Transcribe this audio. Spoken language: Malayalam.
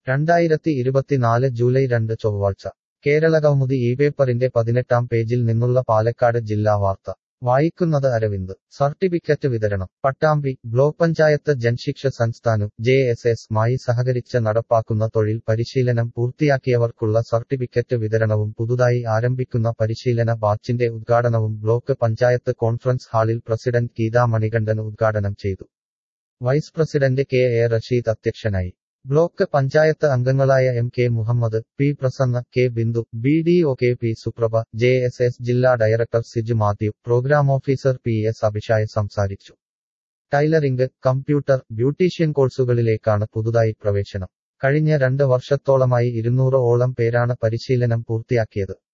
രണ്ടായിരത്തി ഇരുപത്തിനാല് ജൂലൈ രണ്ട് ചൊവ്വാഴ്ച കേരളകൗമുദി ഈ പേപ്പറിന്റെ പതിനെട്ടാം പേജിൽ നിന്നുള്ള പാലക്കാട് ജില്ലാ വാർത്ത വായിക്കുന്നത് അരവിന്ദ് സർട്ടിഫിക്കറ്റ് വിതരണം പട്ടാമ്പി ബ്ലോക്ക് പഞ്ചായത്ത് ജൻശിക്ഷ സംസ്ഥാനം ജെ എസ് എസ് മായി സഹകരിച്ച് നടപ്പാക്കുന്ന തൊഴിൽ പരിശീലനം പൂർത്തിയാക്കിയവർക്കുള്ള സർട്ടിഫിക്കറ്റ് വിതരണവും പുതുതായി ആരംഭിക്കുന്ന പരിശീലന ബാച്ചിന്റെ ഉദ്ഘാടനവും ബ്ലോക്ക് പഞ്ചായത്ത് കോൺഫറൻസ് ഹാളിൽ പ്രസിഡന്റ് ഗീതാ മണികണ്ഠൻ ഉദ്ഘാടനം ചെയ്തു vice president K A Rasheed അധ്യക്ഷനായി ബ്ലോക്ക് പഞ്ചായത്ത് അംഗങ്ങളായ M K Muhammad P Prasanna K Bindu B D O K P Suprabha J S S ജില്ലാ director Siju Mathew programme officer P S Abhishai സംസാരിച്ചു ടൈലറിംഗ് കമ്പ്യൂട്ടർ ബ്യൂട്ടീഷ്യൻ കോഴ്സുകളിലേക്കാണ് പുതുതായി പ്രവേശനം കഴിഞ്ഞ രണ്ട് വർഷത്തോളമായി ഇരുന്നൂറ് ഓളം പേരാണ് പരിശീലനം പൂർത്തിയാക്കിയത്